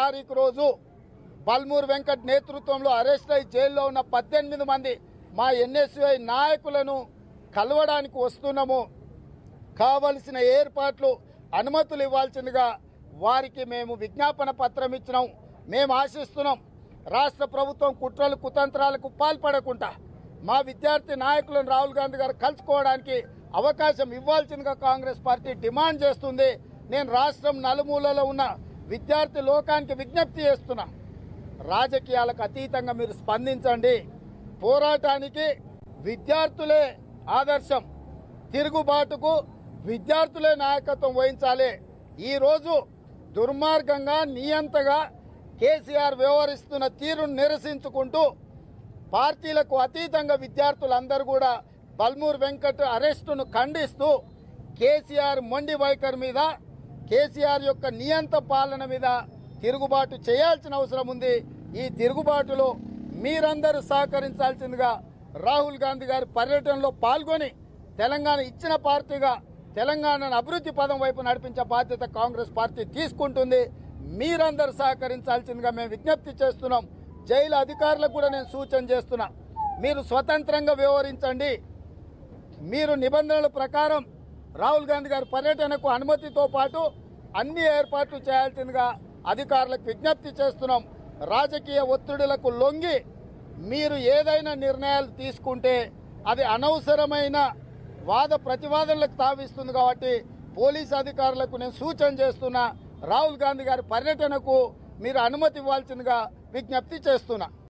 తారీఖు రోజు బల్మూర్ వెంకట్ నేతృత్వంలో అరెస్ట్ అయి జైల్లో ఉన్న పద్దెనిమిది మంది మా ఎన్ఎస్యుఐ నాయకులను కలవడానికి వస్తున్నాము కావలసిన ఏర్పాట్లు అనుమతులు ఇవ్వాల్సిందిగా వారికి మేము విజ్ఞాపన పత్రం ఇచ్చినాం మేము ఆశిస్తున్నాం రాష్ట్ర ప్రభుత్వం కుట్రలు కుతంత్రాలకు పాల్పడకుండా మా విద్యార్థి నాయకులను రాహుల్ గాంధీ గారు కలుసుకోవడానికి అవకాశం ఇవ్వాల్సిందిగా కాంగ్రెస్ పార్టీ డిమాండ్ చేస్తుంది నేను రాష్ట్రం నలుమూలలో ఉన్న విద్యార్థి లోకానికి విజ్ఞప్తి చేస్తున్నా రాజకీయాలకు అతీతంగా మీరు స్పందించండి పోరాటానికి విద్యార్థులే ఆదర్శం తిరుగుబాటుకు విద్యార్థులే నాయకత్వం వహించాలి ఈ రోజు దుర్మార్గంగా నియంతగా కేసీఆర్ వ్యవహరిస్తున్న తీరును నిరసించుకుంటూ పార్టీలకు అతీతంగా విద్యార్థులందరూ కూడా బల్మూర్ వెంకట్ అరెస్టును ఖండిస్తూ కేసీఆర్ మొండి వైఖరి మీద కేసీఆర్ యొక్క నియంత పాలన మీద తిరుగుబాటు చేయాల్సిన అవసరం ఉంది ఈ తిరుగుబాటులో మీరందరూ సహకరించాల్సిందిగా రాహుల్ గాంధీ గారి పర్యటనలో పాల్గొని తెలంగాణ ఇచ్చిన పార్టీగా తెలంగాణను అభివృద్ధి పదం వైపు నడిపించే బాధ్యత కాంగ్రెస్ పార్టీ తీసుకుంటుంది మీరందరూ సహకరించాల్సిందిగా మేము విజ్ఞప్తి చేస్తున్నాం జైలు అధికారులకు కూడా నేను సూచన చేస్తున్నా మీరు స్వతంత్రంగా వ్యవహరించండి మీరు నిబంధనల ప్రకారం రాహుల్ గాంధీ గారి పర్యటనకు అనుమతితో పాటు అన్ని ఏర్పాట్లు చేయాల్సిందిగా అధికారులకు విజ్ఞప్తి చేస్తున్నాం రాజకీయ ఒత్తిడులకు లొంగి మీరు ఏదైనా నిర్ణయాలు తీసుకుంటే అది అనవసరమైన వాద ప్రతివాదనలకు తావిస్తుంది కాబట్టి పోలీస్ అధికారులకు నేను సూచన చేస్తున్నా రాహుల్ గాంధీ గారి పర్యటనకు మీరు అనుమతి ఇవ్వాల్సిందిగా విజ్ఞప్తి చేస్తున్నా